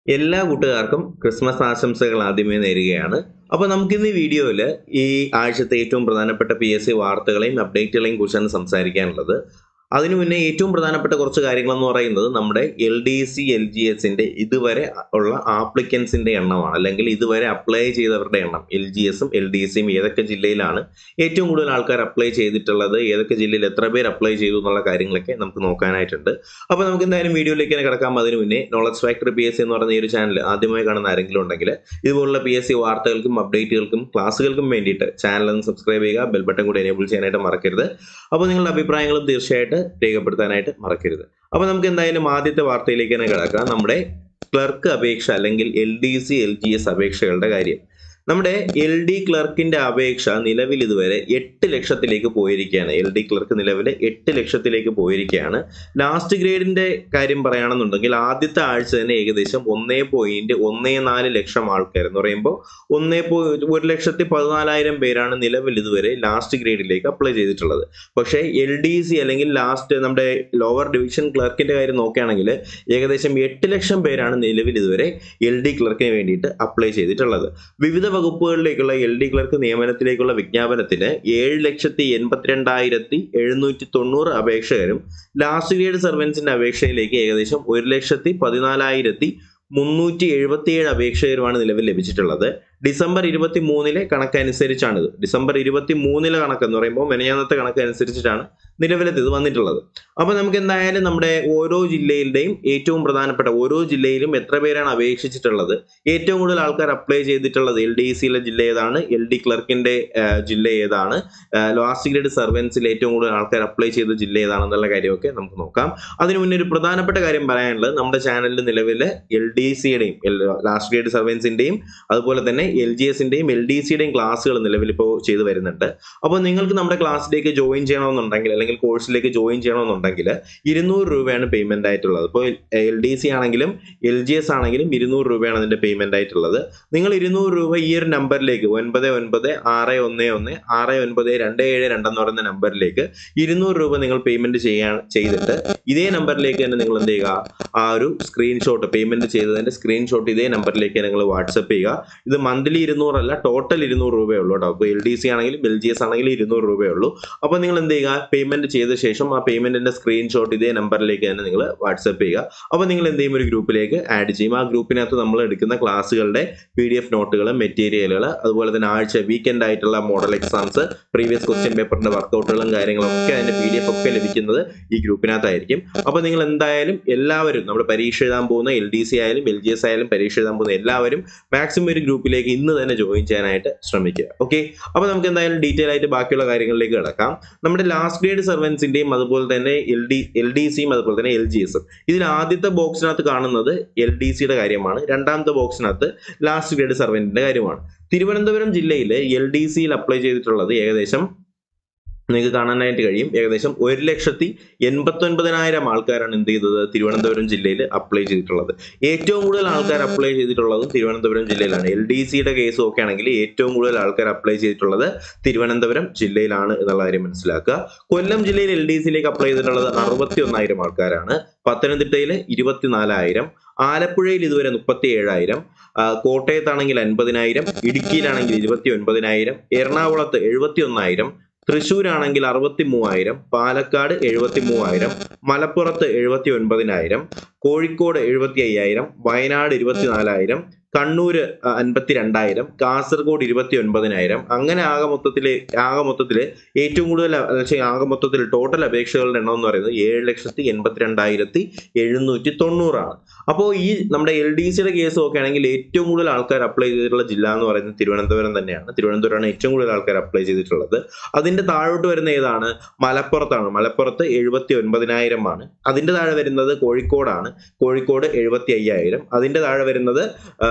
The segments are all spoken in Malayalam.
എല്ലാ കൂട്ടുകാർക്കും ക്രിസ്മസ് ആശംസകൾ ആദ്യമേ നേരുകയാണ് അപ്പോൾ നമുക്കിന്ന് ഈ വീഡിയോയിൽ ഈ ആഴ്ചത്തെ ഏറ്റവും പ്രധാനപ്പെട്ട പി എസ് സി വാർത്തകളെയും അപ്ഡേറ്റുകളെയും കുറിച്ചാണ് സംസാരിക്കാനുള്ളത് അതിനു മുന്നേ ഏറ്റവും പ്രധാനപ്പെട്ട കുറച്ച് കാര്യങ്ങളെന്ന് പറയുന്നത് നമ്മുടെ L D C L G എസിന്റെ ഇതുവരെ ഉള്ള ആപ്ലിക്കൻസിന്റെ എണ്ണമാണ് അല്ലെങ്കിൽ ഇതുവരെ അപ്ലൈ ചെയ്തവരുടെ എണ്ണം എൽ ജി എസും എൽ ഡി സിയും ഏതൊക്കെ ജില്ലയിലാണ് ഏറ്റവും കൂടുതൽ ആൾക്കാർ അപ്ലൈ ചെയ്തിട്ടുള്ളത് ഏതൊക്കെ ജില്ലയിൽ എത്ര പേര് അപ്ലൈ ചെയ്തു എന്നുള്ള കാര്യങ്ങളൊക്കെ നമുക്ക് നോക്കാനായിട്ടുണ്ട് അപ്പോൾ നമുക്ക് എന്തായാലും വീഡിയോയിലേക്ക് തന്നെ കിടക്കാം അതിന് മുന്നേ knowledge factory P S C എന്ന് പറയുന്ന ഈ ഒരു ചാനൽ ആദ്യമായി കാണുന്ന ആരെങ്കിലും ഉണ്ടെങ്കിൽ ഇതുപോലുള്ള പി എസ് സി വാർത്തകൾക്കും അപ്ഡേറ്റുകൾക്കും ക്ലാസ്സുകൾക്കും വേണ്ടിയിട്ട് ചാനൽ ഒന്ന് സബ്സ്ക്രൈബ് ചെയ്യുക ബെൽ ബട്ടൺ കൂടി എനേബിൾ ചെയ്യാനായിട്ട് മറക്കരുത് അപ്പോൾ നിങ്ങളുടെ അഭിപ്രായങ്ങളും തീർച്ചയായിട്ടും രേഖപ്പെടുത്താനായിട്ട് മറക്കരുത് അപ്പോൾ നമുക്ക് എന്തായാലും ആദ്യത്തെ വാർത്തയിലേക്ക് തന്നെ കിടക്കാം നമ്മുടെ ക്ലർക്ക് അപേക്ഷ അല്ലെങ്കിൽ L D C L G S അപേക്ഷകളുടെ കാര്യം നമ്മുടെ എൽ ഡി ക്ലർക്കിന്റെ അപേക്ഷ നിലവിൽ ഇതുവരെ എട്ട് ലക്ഷത്തിലേക്ക് പോയിരിക്കുകയാണ് എൽ ഡി ക്ലർക്ക് നിലവിൽ എട്ട് ലക്ഷത്തിലേക്ക് പോയിരിക്കുകയാണ് ലാസ്റ്റ് ഗ്രേഡിന്റെ കാര്യം പറയുകയാണെന്നുണ്ടെങ്കിൽ ആദ്യത്തെ ആഴ്ച തന്നെ ഏകദേശം ഒന്നേ പോയിന്റ് ഒന്നേ നാല് ലക്ഷം ആൾക്കാർ എന്ന് പറയുമ്പോൾ ഒന്നേ പോ ഒരു ലക്ഷത്തി പതിനാലായിരം പേരാണ് നിലവിൽ ഇതുവരെ ലാസ്റ്റ് ഗ്രേഡിലേക്ക് അപ്ലൈ ചെയ്തിട്ടുള്ളത് പക്ഷേ എൽ ഡി സി അല്ലെങ്കിൽ ലാസ്റ്റ് നമ്മുടെ ലോവർ ഡിവിഷൻ ക്ലർക്കിന്റെ കാര്യം നോക്കുകയാണെങ്കിൽ ഏകദേശം എട്ട് ലക്ഷം പേരാണ് നിലവിൽ ഇതുവരെ എൽ ഡി ക്ലർക്കിന് വേണ്ടിയിട്ട് അപ്ലൈ ചെയ്തിട്ടുള്ളത് വിവിധ വകുപ്പുകളിലേക്കുള്ള എൽ ഡി ക്ലർക്ക് നിയമനത്തിലേക്കുള്ള വിജ്ഞാപനത്തിന് ഏഴ് ലക്ഷത്തി എൺപത്തിരണ്ടായിരത്തി എഴുന്നൂറ്റി തൊണ്ണൂറ് അപേക്ഷകരും ലാസ്റ്റ് ഗ്രേഡ് സർവൻസിന്റെ അപേക്ഷയിലേക്ക് ഏകദേശം ഒരു ലക്ഷത്തി പതിനാലായിരത്തി മുന്നൂറ്റി എഴുപത്തിയേഴ് അപേക്ഷകരുമാണ് നിലവിൽ ലഭിച്ചിട്ടുള്ളത് ഡിസംബർ ഇരുപത്തി മൂന്നിലെ കണക്കനുസരിച്ചാണിത് ഡിസംബർ ഇരുപത്തി മൂന്നിലെ കണക്ക് എന്ന് പറയുമ്പോൾ മെനയാന്നത്തെ കണക്ക് അനുസരിച്ചിട്ടാണ് നിലവിലത്തെ ഇത് വന്നിട്ടുള്ളത് അപ്പോൾ നമുക്ക് എന്തായാലും നമ്മുടെ ഓരോ ജില്ലയിലെയും ഏറ്റവും പ്രധാനപ്പെട്ട ഓരോ ജില്ലയിലും എത്ര പേരാണ് അപേക്ഷിച്ചിട്ടുള്ളത് ഏറ്റവും കൂടുതൽ ആൾക്കാർ അപ്ലൈ ചെയ്തിട്ടുള്ളത് എൽ ഡി സിയിലെ ജില്ല ഏതാണ് എൽ ഡി ക്ലർക്കിന്റെ ജില്ല ഏതാണ് ലാസ്റ്റ് ഗ്രേഡ് സർവൻസിൽ ഏറ്റവും കൂടുതൽ ആൾക്കാർ അപ്ലൈ ചെയ്ത ജില്ല ഏതാണെന്നുള്ള കാര്യമൊക്കെ നമുക്ക് നോക്കാം അതിനു മുന്നേ ഒരു പ്രധാനപ്പെട്ട കാര്യം പറയാനുള്ളത് നമ്മുടെ ചാനലിൽ നിലവിൽ എൽ ഡി സിയുടെയും ലാസ്റ്റ് ഗ്രേഡ് സർവൻസിന്റെയും അതുപോലെ തന്നെ എൽ ജി എസിന്റെയും എൽ ഡി സിയുടെയും ക്ലാസ്സുകൾ നിലവിൽ ഇപ്പോൾ ചെയ്തു വരുന്നുണ്ട് അപ്പോൾ നിങ്ങൾക്ക് നമ്മുടെ ക്ലാസ്സിലേക്ക് ജോയിൻ ചെയ്യണമെന്നുണ്ടെങ്കിൽ അല്ലെങ്കിൽ കോഴ്സിലേക്ക് ജോയിൻ ചെയ്യണമെന്നുണ്ടെങ്കിൽ ഇരുന്നൂറ് രൂപയാണ് പേയ്മെന്റ് ആയിട്ടുള്ളത് ഇപ്പോൾ എൽ ഡി സി ആണെങ്കിലും എൽ ജി എസ് ആണെങ്കിലും ഇരുന്നൂറ് രൂപയാണ് അതിന്റെ പേയ്മെന്റ് ആയിട്ടുള്ളത് നിങ്ങൾ ഇരുന്നൂറ് രൂപ ഈ ഒരു നമ്പറിലേക്ക് ഒൻപത് ഒൻപത് ആറ് ഒന്ന് ഒന്ന് ആറ് ഒൻപത് രണ്ട് ഏഴ് രണ്ടെന്ന് പറയുന്ന നമ്പറിലേക്ക് ഇരുന്നൂറ് രൂപ നിങ്ങൾ പേയ്മെന്റ് ചെയ്യാൻ ചെയ്തിട്ട് ഇതേ നമ്പറിലേക്ക് തന്നെ നിങ്ങൾ എന്ത് ചെയ്യുക ആ ഒരു സ്ക്രീൻഷോട്ട് പേയ്മെന്റ് ചെയ്തതിന്റെ സ്ക്രീൻഷോട്ട് ഇതേ നമ്പറിലേക്ക് നിങ്ങൾ വാട്സപ്പ് ചെയ്യുക ഇത് മന്ത്ലി ഇരുന്നൂറല്ല ടോട്ടൽ ഇരുന്നൂറ് രൂപയേ ഉള്ളൂ കേട്ടോ അപ്പോൾ എൽ ഡി സി ആണെങ്കിലും എൽ ജി എസ് ആണെങ്കിലും ഇരുന്നൂറ് രൂപയേ ഉള്ളൂ അപ്പോൾ നിങ്ങൾ എന്ത് ചെയ്യുക പേയ്മെന്റ് ചെയ്ത ശേഷം ആ പേയ്മെന്റിന്റെ സ്ക്രീൻഷോട്ട് ഇതേ നമ്പറിലേക്ക് തന്നെ നിങ്ങൾ വാട്സപ്പ് ചെയ്യുക അപ്പോൾ നിങ്ങൾ എന്ത് ചെയ്യും ഒരു ഗ്രൂപ്പിലേക്ക് ആഡ് ചെയ്യും ആ ഗ്രൂപ്പിനകത്ത് നമ്മൾ എടുക്കുന്ന ക്ലാസ്സുകളുടെ പി ഡി എഫ് നോട്ടുകൾ മെറ്റീരിയലുകൾ അതുപോലെ തന്നെ ആഴ്ച വീക്കെൻഡ് ആയിട്ടുള്ള മോഡൽ എക്സാംസ് പ്രീവിയസ് ക്വസ്റ്റ്യൻ പേപ്പറിന്റെ വർക്കൗട്ടുകളും കാര്യങ്ങളും ഒക്കെ അതിന്റെ പി ഡി എഫ് ഒക്കെ ലഭിക്കുന്നത് ഈ ഗ്രൂപ്പിനകത്തായിരിക്കും അപ്പോൾ നിങ്ങൾ എന്തായാലും എല്ലാവരും നമ്മുടെ പരീക്ഷ എഴുതാൻ പോകുന്ന എൽ ഡി സി ആയാലും എൽ ജി എസ് ആയാലും പരീക്ഷ എഴുതാൻ പോകുന്ന എല്ലാവരും മാക്സിമം ഒരു ഗ്രൂപ്പിലേക്ക് ഇന്ന് തന്നെ ജോയിൻ ചെയ്യാനായിട്ട് ശ്രമിക്കുക ഓക്കെ അപ്പോൾ നമുക്ക് എന്തായാലും ഡീറ്റെയിൽ ആയിട്ട് ബാക്കിയുള്ള കാര്യങ്ങളിലേക്ക് കിടക്കാം നമ്മുടെ ലാസ്റ്റ് ഗ്രേഡ് സർവൻസിന്റെയും അതുപോലെ തന്നെ എൽ ഡി എൽ ഡി സിയും അതുപോലെ തന്നെ എൽ ജി എസും ഇതിൽ ആദ്യത്തെ ബോക്സിനകത്ത് കാണുന്നത് എൽ ഡി സിയുടെ കാര്യമാണ് രണ്ടാമത്തെ ബോക്സിനകത്ത് ലാസ്റ്റ് ഗ്രേഡ് സർവൻറ്റിന്റെ കാര്യമാണ് തിരുവനന്തപുരം ജില്ലയിൽ എൽ ഡി സിയിൽ അപ്ലൈ ചെയ്തിട്ടുള്ളത് ഏകദേശം നിങ്ങൾക്ക് കാണാനായിട്ട് കഴിയും ഏകദേശം ഒരു ലക്ഷത്തി എൺപത്തി ഒൻപതിനായിരം ആൾക്കാരാണ് എന്ത് ചെയ്തത് തിരുവനന്തപുരം ജില്ലയിൽ അപ്ലൈ ചെയ്തിട്ടുള്ളത് ഏറ്റവും കൂടുതൽ ആൾക്കാർ അപ്ലൈ ചെയ്തിട്ടുള്ളതും തിരുവനന്തപുരം ജില്ലയിലാണ് എൽ ഡി സിയുടെ കേസ് ഒക്കെ ആണെങ്കിൽ ഏറ്റവും കൂടുതൽ ആൾക്കാർ അപ്ലൈ ചെയ്തിട്ടുള്ളത് തിരുവനന്തപുരം ജില്ലയിലാണ് എന്നുള്ള കാര്യം മനസ്സിലാക്കുക കൊല്ലം ജില്ലയിൽ എൽ ഡി സിയിലേക്ക് അപ്ലൈ ചെയ്തിട്ടുള്ളത് അറുപത്തി ഒന്നായിരം ആൾക്കാരാണ് പത്തനംതിട്ടയിൽ ഇരുപത്തിനാലായിരം ആലപ്പുഴയിൽ ഇതുവരെ മുപ്പത്തി ഏഴായിരം കോട്ടയത്താണെങ്കിൽ അൻപതിനായിരം ഇടുക്കിയിലാണെങ്കിൽ ഇരുപത്തി ഒൻപതിനായിരം എറണാകുളത്ത് എഴുപത്തി ഒന്നായിരം തൃശ്ശൂരാണെങ്കിൽ അറുപത്തി മൂവായിരം പാലക്കാട് എഴുപത്തി മൂവായിരം മലപ്പുറത്ത് എഴുപത്തി ഒൻപതിനായിരം കോഴിക്കോട് എഴുപത്തി അയ്യായിരം വയനാട് ഇരുപത്തിനാലായിരം കണ്ണൂര് അൻപത്തി രണ്ടായിരം കാസർഗോഡ് ഇരുപത്തി ഒൻപതിനായിരം അങ്ങനെ ആകെ മൊത്തത്തില് ആകെ മൊത്തത്തില് ഏറ്റവും കൂടുതൽ ആകെ മൊത്തത്തിൽ ടോട്ടൽ അപേക്ഷകളുടെ എണ്ണം എന്ന് പറയുന്നത് ഏഴ് ലക്ഷത്തി എൺപത്തിരണ്ടായിരത്തി എഴുന്നൂറ്റി തൊണ്ണൂറാണ് അപ്പോൾ ഈ നമ്മുടെ എൽ ഡി സിയുടെ കേസ് നോക്കുകയാണെങ്കിൽ ഏറ്റവും കൂടുതൽ ആൾക്കാർ അപ്ലൈ ചെയ്തിട്ടുള്ള ജില്ല എന്ന് പറയുന്നത് തിരുവനന്തപുരം തന്നെയാണ് തിരുവനന്തപുരമാണ് ഏറ്റവും കൂടുതൽ ആൾക്കാർ അപ്ലൈ ചെയ്തിട്ടുള്ളത് അതിന്റെ താഴോട്ട് വരുന്ന ഏതാണ് മലപ്പുറത്താണ് മലപ്പുറത്ത് എഴുപത്തി ഒൻപതിനായിരം ആണ് അതിന്റെ താഴെ വരുന്നത് കോഴിക്കോടാണ് കോഴിക്കോട് എഴുപത്തി അയ്യായിരം അതിന്റെ താഴെ വരുന്നത്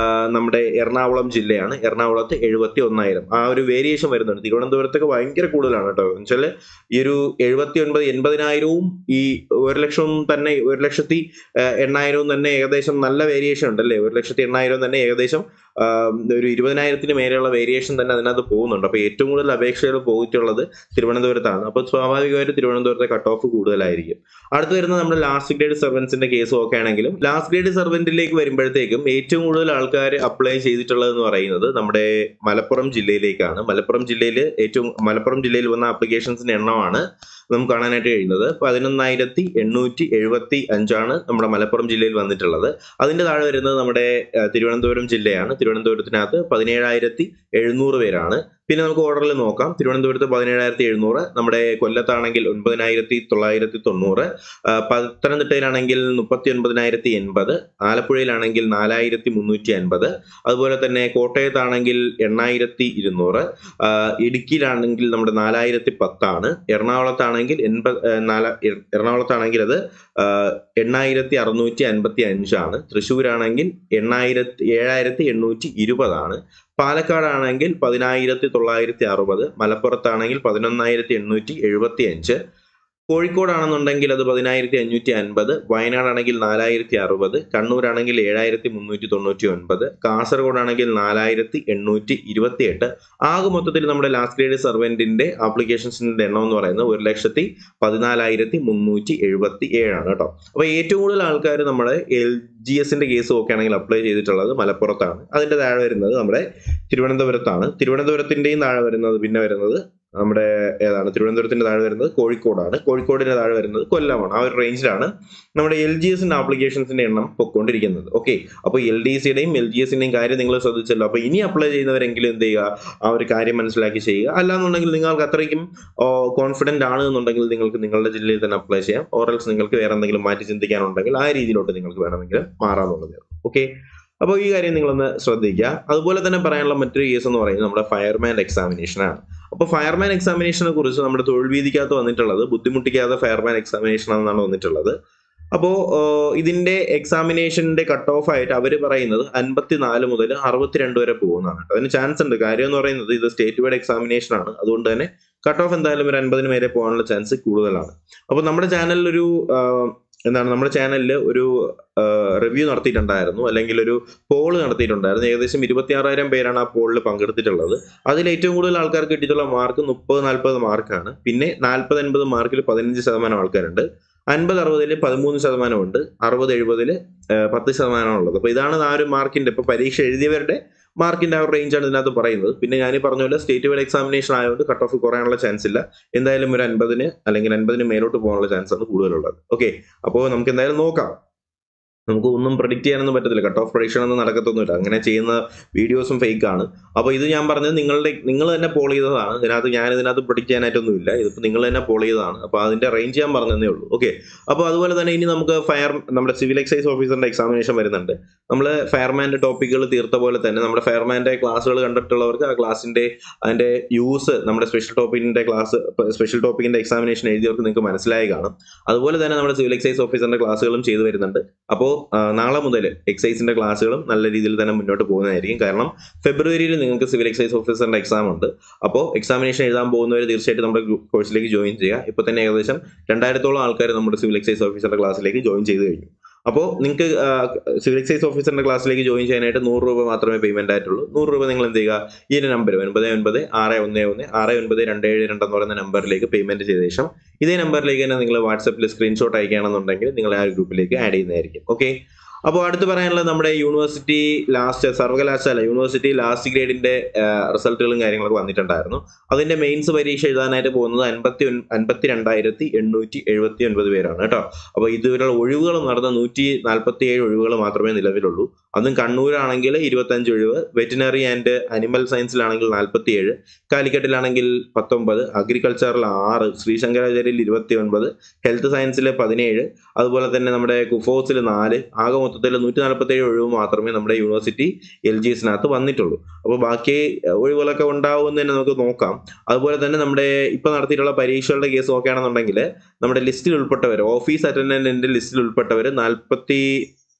നമ്മുടെ എറണാകുളം ജില്ലയാണ് എറണാകുളത്ത് എഴുപത്തി ഒന്നായിരം ആ ഒരു വേരിയേഷൻ വരുന്നുണ്ട് തിരുവനന്തപുരത്തൊക്കെ ഭയങ്കര കൂടുതലാണ് കേട്ടോ എന്ന് വെച്ചാൽ ഈ ഒരു എഴുപത്തി ഒൻപത് എൺപതിനായിരവും ഈ ഒരു ലക്ഷവും തന്നെ ഒരു ലക്ഷത്തി ആ, എണ്ണായിരവും തന്നെ ഏകദേശം നല്ല വേരിയേഷൻ ഉണ്ടല്ലേ ഒരു ലക്ഷത്തി എണ്ണായിരവും തന്നെ ഏകദേശം ആ, ഒരു ഇരുപതിനായിരത്തിന് മേലെയുള്ള വേരിയേഷൻ തന്നെ അതിനകത്ത് പോകുന്നുണ്ട് അപ്പോൾ ഏറ്റവും കൂടുതൽ അപേക്ഷകൾ പോയിട്ടുള്ളത് തിരുവനന്തപുരത്താണ് അപ്പോൾ സ്വാഭാവികമായിട്ട് തിരുവനന്തപുരത്തെ കട്ട് ഓഫ് കൂടുതലായിരിക്കും അടുത്ത് വരുന്നത് നമ്മുടെ ലാസ്റ്റ് ഗ്രേഡ് സർവൻസിന്റെ കേസ് ഒക്കെ ആണെങ്കിലും ലാസ്റ്റ് ഗ്രേഡ് സർവൻറ്റിലേക്ക് വരുമ്പോഴത്തേക്കും ഏറ്റവും കൂടുതൽ ആൾക്കാർ അപ്ലൈ ചെയ്തിട്ടുള്ളതെന്ന് പറയുന്നത് നമ്മുടെ മലപ്പുറം ജില്ലയിലേക്കാണ് മലപ്പുറം ജില്ലയിൽ ഏറ്റവും മലപ്പുറം ജില്ലയിൽ വന്ന ആപ്ലിക്കേഷൻസിന്റെ എണ്ണമാണ് നമുക്ക് കാണാനായിട്ട് കഴിയുന്നത് പതിനൊന്നായിരത്തി എണ്ണൂറ്റി എഴുപത്തി അഞ്ചാണ് നമ്മുടെ മലപ്പുറം ജില്ലയിൽ വന്നിട്ടുള്ളത് അതിന്റെ താഴെ വരുന്നത് നമ്മുടെ ആ, തിരുവനന്തപുരം ജില്ലയാണ് തിരുവനന്തപുരത്തിനകത്ത് പതിനേഴായിരത്തി എഴുന്നൂറ് പേരാണ് പിന്നെ നമുക്ക് ഓർഡറിൽ നോക്കാം തിരുവനന്തപുരത്ത് പതിനേഴായിരത്തി എഴുന്നൂറ് നമ്മുടെ കൊല്ലത്താണെങ്കിൽ ഒൻപതിനായിരത്തി തൊള്ളായിരത്തി തൊണ്ണൂറ് ആ, പത്തനംതിട്ടയിലാണെങ്കിൽ മുപ്പത്തി ഒൻപതിനായിരത്തി എൺപത് ആലപ്പുഴയിലാണെങ്കിൽ നാലായിരത്തി മുന്നൂറ്റി അൻപത് അതുപോലെ തന്നെ കോട്ടയത്താണെങ്കിൽ എണ്ണായിരത്തി ഇരുന്നൂറ് ആ, ഇടുക്കിയിലാണെങ്കിൽ നമ്മുടെ നാലായിരത്തി പത്താണ് എറണാകുളത്താണെങ്കിൽ എൺപത് ആ, നാല എ- എറണാകുളത്താണെങ്കിൽ അത് ആ, എണ്ണായിരത്തി അറുന്നൂറ്റി അൻപത്തി അഞ്ചാണ് തൃശ്ശൂരാണെങ്കിൽ എണ്ണായിരത്തി ഏഴായിരത്തി എണ്ണൂറ്റി ഇരുപതാണ് പാലക്കാടാണെങ്കിൽ പതിനായിരത്തി തൊള്ളായിരത്തി അറുപത് മലപ്പുറത്താണെങ്കിൽ പതിനൊന്നായിരത്തി എണ്ണൂറ്റി എഴുപത്തി അഞ്ച് കോഴിക്കോടാണെന്നുണ്ടെങ്കിൽ അത് പതിനായിരത്തി അഞ്ഞൂറ്റി അൻപത് വയനാടാണെങ്കിൽ നാലായിരത്തി അറുപത് കണ്ണൂരാണെങ്കിൽ ഏഴായിരത്തി മുന്നൂറ്റി തൊണ്ണൂറ്റി ഒൻപത് കാസർഗോഡാണെങ്കിൽ നാലായിരത്തി എണ്ണൂറ്റി ഇരുപത്തി എട്ട് ആകെ മൊത്തത്തിൽ നമ്മുടെ ലാസ്റ്റ് ഗ്രേഡ് സർവൻറ്റിന്റെ ആപ്ലിക്കേഷൻസിന്റെ എണ്ണം എന്ന് പറയുന്നത് ഒരു ലക്ഷത്തി പതിനാലായിരത്തി മുന്നൂറ്റി എഴുപത്തി ഏഴാണ് കേട്ടോ അപ്പൊ ഏറ്റവും കൂടുതൽ ആൾക്കാർ നമ്മുടെ എൽ ജി എസിന്റെ കേസ് ഒക്കെ ആണെങ്കിൽ അപ്ലൈ ചെയ്തിട്ടുള്ളത് മലപ്പുറത്താണ് അതിന്റെ താഴെ വരുന്നത് നമ്മുടെ തിരുവനന്തപുരത്താണ് തിരുവനന്തപുരത്തിന്റെയും താഴെ വരുന്നത് പിന്നെ വരുന്നത് നമ്മുടെ ഏതാണ് തിരുവനന്തപുരത്തിന്റെ താഴെ വരുന്നത് കോഴിക്കോടാണ് കോഴിക്കോടിന്റെ താഴെ വരുന്നത് കൊല്ലമാണ് ആ ഒരു റേഞ്ചിലാണ് നമ്മുടെ എൽ ജി എസിന്റെ ആപ്ലിക്കേഷൻസിന്റെ എണ്ണം പൊക്കോണ്ടിരിക്കുന്നത് ഓക്കെ അപ്പോൾ എൽ ഡി സിയുടെയും എൽ ജി എസിന്റെയും കാര്യം നിങ്ങൾ ശ്രദ്ധിച്ചല്ലോ അപ്പോൾ ഇനി അപ്ലൈ ചെയ്യുന്നവരെങ്കിലും എന്ത് ചെയ്യുക ആ ഒരു കാര്യം മനസ്സിലാക്കി ചെയ്യുക അല്ലാന്നുണ്ടെങ്കിൽ നിങ്ങൾക്ക് അത്രയ്ക്കും കോൺഫിഡന്റ് ആണ് എന്നുണ്ടെങ്കിൽ നിങ്ങൾക്ക് നിങ്ങളുടെ ജില്ലയിൽ തന്നെ അപ്ലൈ ചെയ്യാം ഓറൽസ് നിങ്ങൾക്ക് വേറെ എന്തെങ്കിലും മാറ്റി ചിന്തിക്കാനുണ്ടെങ്കിൽ ആ രീതിയിലോട്ട് നിങ്ങൾക്ക് വേണമെങ്കിൽ മാറാമെന്നുള്ളത് ഓക്കെ അപ്പോൾ ഈ കാര്യം നിങ്ങളൊന്ന് ശ്രദ്ധിക്കുക അതുപോലെ തന്നെ പറയാനുള്ള മറ്റൊരു കേസ് എന്ന് പറയുന്നത് നമ്മുടെ ഫയർമാൻ എക്സാമിനേഷൻ ആണ് അപ്പോൾ ഫയർമാൻ എക്സാമിനേഷനെ കുറിച്ച് നമ്മുടെ തൊഴിൽ വീതിക്കകത്ത് വന്നിട്ടുള്ളത് ബുദ്ധിമുട്ടിക്കാതെ ഫയർമാൻ എക്സാമിനേഷൻ എന്നാണ് വന്നിട്ടുള്ളത് അപ്പോൾ ഇതിന്റെ എക്സാമിനേഷന്റെ കട്ട് ഓഫ് ആയിട്ട് അവർ പറയുന്നത് അൻപത്തിനാല് മുതൽ അറുപത്തിരണ്ട് വരെ പോകുന്നതാണ് കേട്ടോ. അതിന് ചാൻസ് ഉണ്ട് കാര്യം എന്ന് പറയുന്നത് ഇത് സ്റ്റേറ്റ് വൈഡ് എക്സാമിനേഷൻ ആണ് അതുകൊണ്ട് തന്നെ കട്ട് ഓഫ് എന്തായാലും ഒരു അൻപതിന് മേലെ പോകാനുള്ള ചാൻസ് കൂടുതലാണ് അപ്പോൾ നമ്മുടെ ചാനലിൽ ഒരു ആ, എന്താണ് നമ്മുടെ ചാനലിൽ ഒരു റിവ്യൂ നടത്തിയിട്ടുണ്ടായിരുന്നു അല്ലെങ്കിൽ ഒരു പോൾ നടത്തിയിട്ടുണ്ടായിരുന്നു ഏകദേശം ഇരുപത്തിയാറായിരം പേരാണ് ആ പോളിൽ പങ്കെടുത്തിട്ടുള്ളത് അതിൽ ഏറ്റവും കൂടുതൽ ആൾക്കാർക്ക് കിട്ടിയിട്ടുള്ള മാർക്ക് മുപ്പത് നാൽപ്പത് മാർക്കാണ് പിന്നെ നാൽപ്പത് അൻപത് മാർക്കിൽ പതിനഞ്ച് ശതമാനം ആൾക്കാരുണ്ട് അൻപത് അറുപതിൽ പതിമൂന്ന് ശതമാനമുണ്ട് അറുപത് എഴുപതിൽ പത്ത് ശതമാനമാണുള്ളത് അപ്പോൾ ഇതാണ് ആ ഒരു മാർക്കിന്റെ ഇപ്പോൾ പരീക്ഷ എഴുതിയവരുടെ മാർക്കിന്റെ ആ ഒരു റേഞ്ചാണ് ഇതിനകത്ത് പറയുന്നത് പിന്നെ ഞാൻ ഈ പറഞ്ഞ പോലെ സ്റ്റേറ്റ് വൈഡ് എക്സാമിനേഷൻ ആയതുകൊണ്ട് കട്ട് ഓഫ് കുറയാനുള്ള ചാൻസ് ഇല്ല എന്തായാലും ഒരു അൻപതിന് അല്ലെങ്കിൽ അൻപതിന് മേലോട്ട് പോകാനുള്ള ചാൻസ് ആണ് കൂടുതലുള്ളത് ഓക്കെ അപ്പോൾ നമുക്ക് എന്തായാലും നോക്കാം നമുക്ക് ഒന്നും പ്രഡിക്റ്റ് ചെയ്യാനൊന്നും പറ്റത്തില്ല കട്ട് ഓഫ് പ്രഡിക്ഷൻ ഒന്നും നടക്കത്തൊന്നുമില്ല അങ്ങനെ ചെയ്യുന്ന വീഡിയോസും ഫേക്ക് ആണ് അപ്പോൾ ഇത് ഞാൻ പറഞ്ഞത് നിങ്ങളുടെ നിങ്ങൾ തന്നെ പോൾ ചെയ്തതാണ് ഇതിനകത്ത് ഞാൻ ഇതിനകത്ത് പ്രഡിക്റ്റ് ചെയ്യാനായിട്ടൊന്നുമില്ല ഇതിപ്പോൾ നിങ്ങൾ തന്നെ പോൾ ചെയ്തതാണ് അപ്പോൾ അതിന്റെ റേഞ്ച് ഞാൻ പറഞ്ഞതേ ഉള്ളൂ ഓക്കെ അപ്പോൾ അതുപോലെ തന്നെ ഇനി നമുക്ക് ഫയർ നമ്മുടെ സിവിൽ എക്സൈസ് ഓഫീസറിന്റെ എക്സാമിനേഷൻ വരുന്നുണ്ട് നമ്മൾ ഫയർമാന്റെ ടോപ്പിക്കുകൾ തീർത്ത പോലെ തന്നെ നമ്മുടെ ഫയർമാന്റെ ക്ലാസ്സുകൾ കണ്ടിട്ടുള്ളവർക്ക് ആ ക്ലാസ്സിന്റെ അതിന്റെ യൂസ് നമ്മുടെ സ്പെഷ്യൽ ടോപ്പിക്കിന്റെ ക്ലാസ് സ്പെഷ്യൽ ടോപ്പിക്കിന്റെ എക്സാമിനേഷൻ എഴുതിയവർക്ക് നിങ്ങൾക്ക് മനസ്സിലായി കാണും അതുപോലെ തന്നെ നമ്മുടെ സിവിൽ എക്സൈസ് ഓഫീസറിന്റെ ക്ലാസ്സുകളും ചെയ്തു വരുന്നുണ്ട് അപ്പോൾ നാളെ മുതൽ എക്സൈസിന്റെ ക്ലാസ്സുകളും നല്ല രീതിയിൽ തന്നെ മുന്നോട്ട് പോകുന്നതായിരിക്കും കാരണം ഫെബ്രുവരിയിൽ നിങ്ങൾക്ക് സിവിൽ എക്സൈസ് ഓഫീസറിന്റെ എക്സാം ഉണ്ട് അപ്പോൾ എക്സാമിനേഷൻ എഴുതാൻ പോകുന്നവർ തീർച്ചയായിട്ടും നമ്മുടെ കോഴ്സിലേക്ക് ജോയിൻ ചെയ്യുക ഇപ്പോൾ തന്നെ ഏകദേശം രണ്ടായിരത്തോളം ആൾക്കാർ നമ്മുടെ സിവിൽ എക്സൈസ് ഓഫീസറുടെ ക്ലാസ്സിലേക്ക് ജോയിൻ ചെയ്ത് കഴിഞ്ഞു അപ്പോൾ നിങ്ങൾക്ക് സിവിൽ എക്സൈസ് ഓഫീസറിന്റെ ക്ലാസ്സിലേക്ക് ജോയിൻ ചെയ്യാനായിട്ട് നൂറ് രൂപ മാത്രമേ പേയ്മെന്റ് ആയിട്ടുള്ളൂ നൂറ് രൂപ നിങ്ങൾ എന്ത് ചെയ്യുക ഈ ഒരു നമ്പർ ഒൻപത് ഒൻപത് ആറ് ഒന്ന് ഒന്ന് ആറ് ഒൻപത് രണ്ട് ഏഴ് രണ്ട് എന്ന് പറയുന്ന നമ്പറിലേക്ക് പേയ്മെന്റ് ചെയ്ത ശേഷം ഇതേ നമ്പറിലേക്ക് തന്നെ നിങ്ങൾ വാട്സപ്പിൽ സ്ക്രീൻഷോട്ട് അയക്കുകയാണെന്നുണ്ടെങ്കിൽ നിങ്ങൾ ആ ഗ്രൂപ്പിലേക്ക് ആഡ് ചെയ്യുന്നതായിരിക്കും ഓക്കെ അപ്പോൾ അടുത്ത് പറയാനുള്ളത് നമ്മുടെ യൂണിവേഴ്സിറ്റി ലാസ്റ്റ് സർവകലാശാല യൂണിവേഴ്സിറ്റി ലാസ്റ്റ് ഗ്രേഡിന്റെ റിസൾട്ടുകളും കാര്യങ്ങളൊക്കെ വന്നിട്ടുണ്ടായിരുന്നു അതിന്റെ മെയിൻസ് പരീക്ഷ എഴുതാനായിട്ട് പോകുന്നത് അൻപത്തി അൻപത്തി രണ്ടായിരത്തി എണ്ണൂറ്റി എഴുപത്തി ഒൻപത് പേരാണ് കേട്ടോ അപ്പോൾ ഇതുവരെയുള്ള ഒഴിവുകൾ നടന്ന നൂറ്റി നാൽപ്പത്തി ഏഴ് ഒഴിവുകൾ മാത്രമേ നിലവിലുള്ളൂ അതും കണ്ണൂരാണെങ്കിൽ ഇരുപത്തഞ്ച് ഒഴിവ് വെറ്റിനറി ആൻഡ് അനിമൽ സയൻസിലാണെങ്കിൽ നാൽപ്പത്തി ഏഴ് കാലിക്കറ്റിലാണെങ്കിൽ പത്തൊമ്പത് അഗ്രികൾച്ചറിൽ ആറ് ശ്രീശങ്കരാചാര്യയിൽ ഇരുപത്തി ഒൻപത് ഹെൽത്ത് സയൻസിൽ പതിനേഴ് അതുപോലെ തന്നെ നമ്മുടെ കുഫോസിൽ നാല് ആകെ മൊത്തത്തിൽ നൂറ്റി നാൽപ്പത്തി ഏഴ് ഒഴിവ് മാത്രമേ നമ്മുടെ യൂണിവേഴ്സിറ്റി എൽ ജി എസിനകത്ത് വന്നിട്ടുള്ളൂ അപ്പോൾ ബാക്കി ഒഴിവുകളൊക്കെ ഉണ്ടാവുമെന്ന് തന്നെ നമുക്ക് നോക്കാം അതുപോലെ തന്നെ നമ്മുടെ ഇപ്പൊ നടത്തിയിട്ടുള്ള പരീക്ഷകളുടെ കേസ് നോക്കുകയാണെന്നുണ്ടെങ്കിൽ നമ്മുടെ ലിസ്റ്റിൽ ഉൾപ്പെട്ടവർ ഓഫീസ് അറ്റൻഡന്റിന്റെ ലിസ്റ്റിൽ ഉൾപ്പെട്ടവർ നാൽപ്പത്തി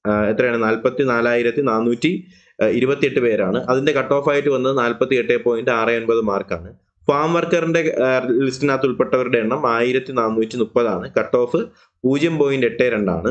എത്രയാണ് നാൽപ്പത്തി നാലായിരത്തി നാനൂറ്റി ഇരുപത്തിയെട്ട് പേരാണ് അതിന്റെ കട്ട് ഓഫ് ആയിട്ട് വന്നത് നാൽപ്പത്തി എട്ട് പോയിന്റ് ആറ് ഒൻപത് മാർക്കാണ് ഫാം വർക്കറിന്റെ ലിസ്റ്റിനകത്ത് ഉൾപ്പെട്ടവരുടെ എണ്ണം ആയിരത്തി നാനൂറ്റി മുപ്പതാണ് കട്ട് ഓഫ് പൂജ്യം പോയിന്റ് എട്ട് രണ്ടാണ്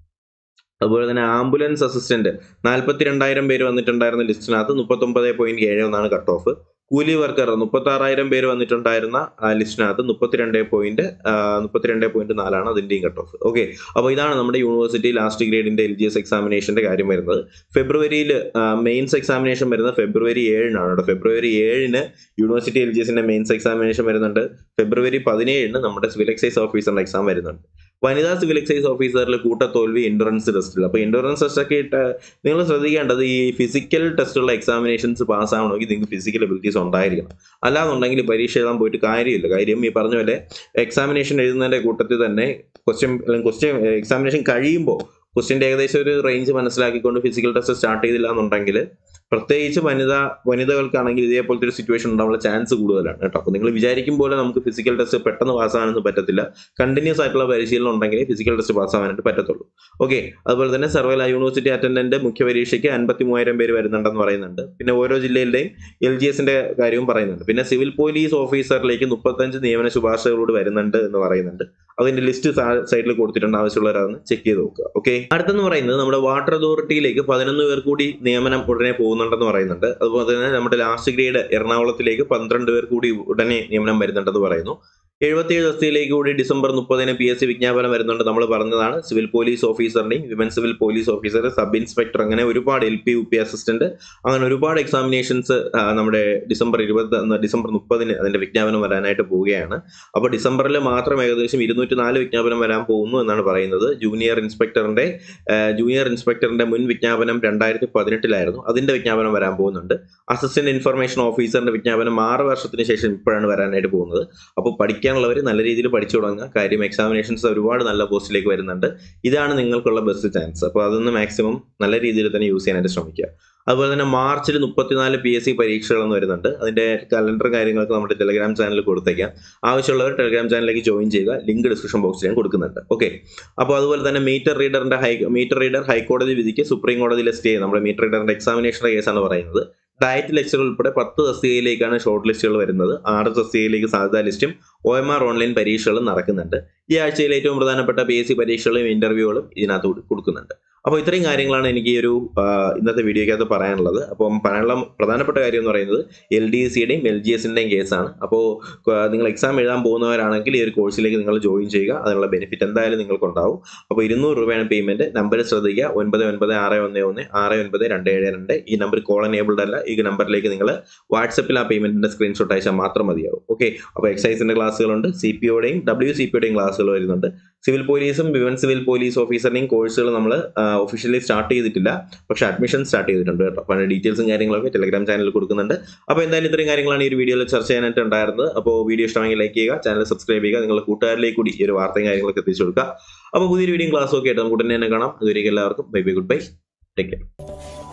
അതുപോലെ തന്നെ ആംബുലൻസ് അസിസ്റ്റന്റ് നാൽപ്പത്തി രണ്ടായിരം പേര് വന്നിട്ടുണ്ടായിരുന്ന ലിസ്റ്റിനകത്ത് മുപ്പത്തൊമ്പത് പോയിന്റ് ഏഴ് ഒന്നാണ് കട്ട് ഓഫ് കൂലി വർക്കർ മുപ്പത്തി ആറായിരം പേര് വന്നിട്ടുണ്ടായിരുന്ന ലിസ്റ്റിനകത്ത് മുപ്പത്തിരണ്ട് പോയിന്റ് മുപ്പത്തിരണ്ട് പോയിന്റ് നാലാണ് അതിന്റെയും കട്ട് ഓഫ് ഓക്കെ അപ്പോൾ ഇതാണ് നമ്മുടെ യൂണിവേഴ്സിറ്റി ലാസ്റ്റ് ഗ്രേഡിന്റെ എൽ ജി എസ് എക്സാമിനേഷന്റെ കാര്യം വരുന്നത് ഫെബ്രുവരിയിൽ മെയിൻസ് എക്സാമിനേഷൻ വരുന്നത് ഫെബ്രുവരി ഏഴിനാണ് കേട്ടോ ഫെബ്രുവരി ഏഴിന് യൂണിവേഴ്സിറ്റി എൽ ജി എസിന്റെ മെയിൻസ് എക്സാമിനേഷൻ വരുന്നുണ്ട് ഫെബ്രുവരി പതിനേഴിന് നമ്മുടെ സിവിൽ എക്സൈസ് ഓഫീസറിന്റെ എക്സാം വരുന്നുണ്ട് വനിതാ സിവിൽ എക്സൈസ് ഓഫീസറിൽ കൂട്ടത്തോൽവി എൻഡുറൻസ് ടെസ്റ്റിൽ അപ്പോൾ എൻഡുറൻസ് ടെസ്റ്റ് ഒക്കെ ഇട്ട് നിങ്ങൾ ശ്രദ്ധിക്കേണ്ടത് ഈ ഫിസിക്കൽ ടെസ്റ്റുള്ള എക്സാമിനേഷൻസ് പാസ് ആവണമെങ്കിൽ നിങ്ങൾക്ക് ഫിസിക്കൽ എബിലിറ്റീസ് ഉണ്ടായിരിക്കണം അല്ലാന്നുണ്ടെങ്കിൽ പരീക്ഷ എഴുതാൻ പോയിട്ട് കാര്യമില്ല കാര്യം ഈ പറഞ്ഞ പോലെ എക്സാമിനേഷൻ എഴുതുന്നതിന്റെ കൂട്ടത്തിൽ തന്നെ ക്വസ്റ്റ്യൻ ക്വസ്റ്റ്യൻ എക്സാമിനേഷൻ കഴിയുമ്പോൾ ക്വസ്റ്റ്യൻ്റെ ഏകദേശം ഒരു റേഞ്ച് മനസ്സിലാക്കിക്കൊണ്ട് ഫിസിക്കൽ ടെസ്റ്റ് സ്റ്റാർട്ട് ചെയ്തില്ല എന്നുണ്ടെങ്കിൽ പ്രത്യേകിച്ച് വനിതാ വനിതകൾക്കാണെങ്കിൽ ഇതേപോലത്തെ ഒരു സിറ്റുവേഷൻ ഉണ്ടാവാനുള്ള ചാൻസ് കൂടുതലാണ് കേട്ടോ അപ്പോൾ നിങ്ങൾ വിചാരിക്കും പോലെ നമുക്ക് ഫിസിക്കൽ ടെസ്റ്റ് പെട്ടെന്ന് പാസ്സാകാനൊന്നും പറ്റത്തില്ല കണ്ടിന്യൂസ് ആയിട്ടുള്ള പരിശീലനം ഉണ്ടെങ്കിൽ ഫിസിക്കൽ ടെസ്റ്റ് പാസ്സാവാനായിട്ട് പറ്റത്തുള്ളൂ ഓക്കെ അതുപോലെ തന്നെ സർവകല യൂണിവേഴ്സിറ്റി അറ്റൻഡന്റ് മുഖ്യ പരീക്ഷയ്ക്ക് അൻപത്തി മൂവായിരം പേര് വരുന്നുണ്ടെന്ന് പറയുന്നുണ്ട് പിന്നെ ഓരോ ജില്ലയിലെയും എൽ ജി എസിന്റെ കാര്യവും പറയുന്നുണ്ട് പിന്നെ സിവിൽ പോലീസ് ഓഫീസറിലേക്ക് മുപ്പത്തഞ്ച് നിയമന ശുപാർശകളോട് വരുന്നുണ്ട് എന്ന് പറയുന്നുണ്ട് അതിന്റെ ലിസ്റ്റ് സൈഡിൽ കൊടുത്തിട്ടുണ്ട് ആവശ്യമുള്ളവരാണ് ചെക്ക് ചെയ്ത് നോക്കുക ഓക്കെ അടുത്തെന്ന് പറയുന്നത് നമ്മുടെ വാട്ടർ അതോറിറ്റിയിലേക്ക് പതിനൊന്ന് പേർ കൂടി നിയമനം ഉടനെ പോകുന്നുണ്ടെന്ന് പറയുന്നുണ്ട് അതുപോലെ തന്നെ നമ്മുടെ ലാസ്റ്റ് ഗ്രേഡ് എറണാകുളത്തിലേക്ക് പന്ത്രണ്ട് പേർ കൂടി ഉടനെ നിയമനം വരുന്നുണ്ടെന്ന് പറയുന്നു എഴുപത്തിയേഴ് തസ്തിയിലേക്ക് കൂടി ഡിസംബർ മുപ്പതിന് പി എസ് സി വിജ്ഞാപനം വരുന്നുണ്ട് നമ്മൾ പറഞ്ഞതാണ് സിവിൽ പോലീസ് ഓഫീസറിന്റെയും women civil police officer sub inspector അങ്ങനെ ഒരുപാട് L P U P assistant അങ്ങനെ ഒരുപാട് എക്സാമിനേഷൻസ് നമ്മുടെ ഡിസംബർ ഇരുപത് ഡിസംബർ മുപ്പതിന് അതിന്റെ വിജ്ഞാപനം വരാനായിട്ട് പോവുകയാണ് അപ്പോൾ ഡിസംബറിൽ മാത്രം ഏകദേശം ഇരുന്നൂറ്റി നാല് വിജ്ഞാപനം വരാൻ പോകുന്നു എന്നാണ് പറയുന്നത് ജൂനിയർ ഇൻസ്പെക്ടറിന്റെ ജൂനിയർ ഇൻസ്പെക്ടറിന്റെ മുൻ വിജ്ഞാപനം രണ്ടായിരത്തി പതിനെട്ടിലായിരുന്നു അതിന്റെ വിജ്ഞാപനം വരാൻ പോകുന്നുണ്ട് അസിസ്റ്റന്റ് ഇൻഫർമേഷൻ ഓഫീസറിന്റെ വിജ്ഞാപനം ആറ് വർഷത്തിന് ശേഷം ഇപ്പോഴാണ് വരാനായിട്ട് പോകുന്നത് അപ്പോൾ പഠിക്കാനുള്ളവർ നല്ല രീതിയിൽ പഠിച്ചു തുടങ്ങുക കാര്യം എക്സാമിനേഷൻസ് ഒരുപാട് നല്ല പോസ്റ്റിലേക്ക് വരുന്നുണ്ട് ഇതാണ് നിങ്ങൾക്കുള്ള ബെസ്റ്റ് ചാൻസ് അപ്പോൾ അതൊന്ന് മാക്സിമം നല്ല രീതിയിൽ തന്നെ യൂസ് ചെയ്യാനായിട്ട് ശ്രമിക്കുക അതുപോലെ തന്നെ മാർച്ചിൽ മുപ്പത്തിനാല് പി എസ് സി പരീക്ഷകളെന്ന് വരുന്നുണ്ട് അതിന്റെ കലണ്ടർ കാര്യങ്ങളൊക്കെ നമ്മുടെ ടെലഗ്രാം ചാനലിൽ കൊടുത്തേക്കാം ആവശ്യമുള്ളവർ ടെലഗ്രാം ചാനലിലേക്ക് ജോയിൻ ചെയ്യുക ലിങ്ക് ഡിസ്ക്രിപ്ഷൻ ബോക്സിൽ ഞാൻ കൊടുക്കുന്നുണ്ട് ഓക്കെ അപ്പോൾ അതുപോലെ തന്നെ മീറ്റർ റീഡറിന്റെ ഹൈ മീറ്റർ റീഡർ ഹൈക്കോടതി വിധിക്ക് സുപ്രീം കോടതിയിൽ സ്റ്റേ നമ്മുടെ മീറ്റർ റീഡറിന്റെ എക്സാമിനേഷന്റെ കേസാണ് പറയുന്നത് ഡയറ്റ് ലെക്ചർ ഉൾപ്പെടെ പത്ത് തസ്തികയിലേക്കാണ് ഷോർട്ട് ലിസ്റ്റുകൾ വരുന്നത് ആറ് തസ്തികയിലേക്ക് സാധ്യതാ ലിസ്റ്റും ഒ എം ആർ ഓൺലൈൻ പരീക്ഷകളും നടക്കുന്നുണ്ട് ഈ ആഴ്ചയിൽ ഏറ്റവും പ്രധാനപ്പെട്ട പി എസ് സി പരീക്ഷകളും ഇന്റർവ്യൂകളും ഇതിനകത്ത് കൊടുക്കുന്നുണ്ട് അപ്പോൾ ഇത്രയും കാര്യങ്ങളാണ് എനിക്ക് ഈ ഒരു ഇന്നത്തെ വീഡിയോയ്ക്കകത്ത് പറയാനുള്ളത് അപ്പം പറയാനുള്ള പ്രധാനപ്പെട്ട കാര്യം എന്ന് പറയുന്നത് എൽ ഡി സിയുടെയും എൽ ജി എസിൻ്റെയും കേസാണ് അപ്പോൾ നിങ്ങൾ എക്സാം എഴുതാൻ പോകുന്നവരാണെങ്കിൽ ഈ ഒരു കോഴ്സിലേക്ക് നിങ്ങൾ ജോയിൻ ചെയ്യുക അതിനുള്ള ബെനിഫിറ്റ് എന്തായാലും നിങ്ങൾക്കുണ്ടാവും അപ്പോൾ ഇരുന്നൂറ് രൂപയാണ് പേയ്മെന്റ് നമ്പർ ശ്രദ്ധിക്കുക ഒൻപത് ഒൻപത് ആറ് ഒന്ന് ഒന്ന് ആറ് ഒൻപത് രണ്ട് ഏഴ് രണ്ട് ഈ നമ്പർ കോൾ എനേബിൾഡ് അല്ല ഈ നമ്പറിലേക്ക് നിങ്ങൾ വാട്സപ്പിൽ ആ പേയ്മെന്റിന്റെ സ്ക്രീൻഷോട്ട് അയച്ചാൽ മാത്രം മതിയാവും ഓക്കെ അപ്പോൾ എക്സൈസിന്റെ ക്ലാസ്സുകളുണ്ട് സി പി ഒയുടെയും ഡബ്ല്യു സി പി ഒയുടെയും ക്ലാസ്സുകൾ വരുന്നുണ്ട് സിവിൽ പോലീസും വിമൻ സിവിൽ പോലീസ് ഓഫീസറിനെയും കോഴ്സുകൾ നമ്മൾ ഒഫീഷ്യലി സ്റ്റാർട്ട് ചെയ്തിട്ടില്ല പക്ഷേ അഡ്മിഷൻ സ്റ്റാർട്ട് ചെയ്തിട്ടുണ്ട് കേട്ടോ അപ്പോൾ ഡീറ്റെയിൽസും കാര്യങ്ങളൊക്കെ ടെലഗ്രാം ചാനലിൽ കൊടുക്കുന്നുണ്ട് അപ്പോൾ എന്തായാലും ഇത്രയും കാര്യങ്ങളാണ് ഈ ഒരു വീഡിയോയിൽ ചർച്ച ചെയ്യാനായിട്ട് ഉണ്ടായിരുന്നത് അപ്പോൾ വീഡിയോ ഇഷ്ടമെങ്കിൽ ലൈക്ക് ചെയ്യുക ചാനൽ സബ്സ്ക്രൈബ് ചെയ്യുക നിങ്ങളുടെ കൂട്ടുകാരിലേക്ക് കൂടി ഈ ഒരു വാർത്തയും കാര്യങ്ങളൊക്കെ എത്തിച്ചു കൊടുക്കുക അപ്പോൾ പുതിയൊരു വീഡിയോ ക്ലാസ്സൊക്കെ ആയിട്ട് നമുക്ക് ഉടനെ തന്നെ കാണാം അതുവരെയും എല്ലാവർക്കും bye bye goodbye take care